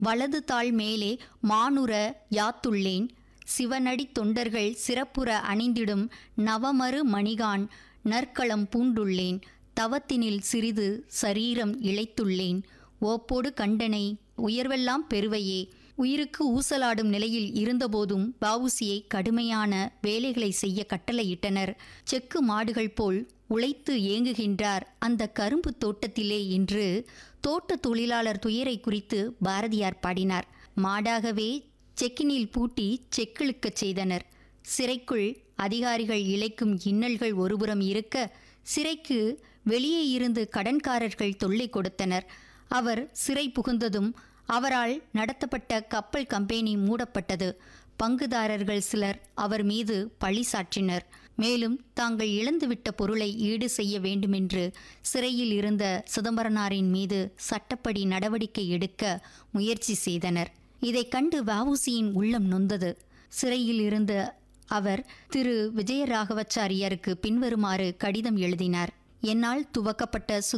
வலது தாள் மேலே மானுர யாத்துள்ளேன் சிவனடி தொண்டர்கள் சிறப்புற அணிந்திடும் நவமறு மணிகான் நற்களம் பூண்டுள்ளேன் தவத்தினில் சிறிது சரீரம் இழைத்துள்ளேன் ஓப்போடு கண்டனை உயர்வெல்லாம் பெறுவையே உயிருக்கு ஊசலாடும் நிலையில் இருந்தபோதும் வவுசியை கடுமையான வேலைகளை செய்ய கட்டளையிட்டனர் செக்கு மாடுகள் போல் உழைத்து ஏங்குகின்றார் அந்த கரும்பு தோட்டத்திலே இன்று தோட்ட தொழிலாளர் துயரை குறித்து பாரதியார் பாடினார் மாடாகவே செக்கினில் பூட்டி செக்கிழுக்கச் செய்தனர் சிறைக்குள் அதிகாரிகள் இழைக்கும் இன்னல்கள் ஒருபுறம் இருக்க சிறைக்கு வெளியே இருந்து கடன்காரர்கள் தொல்லை கொடுத்தனர் அவர் சிறை புகுந்ததும் அவரால் நடத்தப்பட்ட கப்பல் கம்பெனி மூடப்பட்டது பங்குதாரர்கள் சிலர் அவர் மீது பழி சாற்றினர் மேலும் தாங்கள் இழந்துவிட்ட பொருளை ஈடு செய்ய வேண்டுமென்று சிறையில் இருந்த சிதம்பரனாரின் மீது சட்டப்படி நடவடிக்கை எடுக்க முயற்சி செய்தனர் இதைக் கண்டு வவுசியின் உள்ளம் நொந்தது சிறையில் இருந்த அவர் திரு விஜயராகவச்சாரியாருக்கு பின்வருமாறு கடிதம் எழுதினார் என்னால் துவக்கப்பட்ட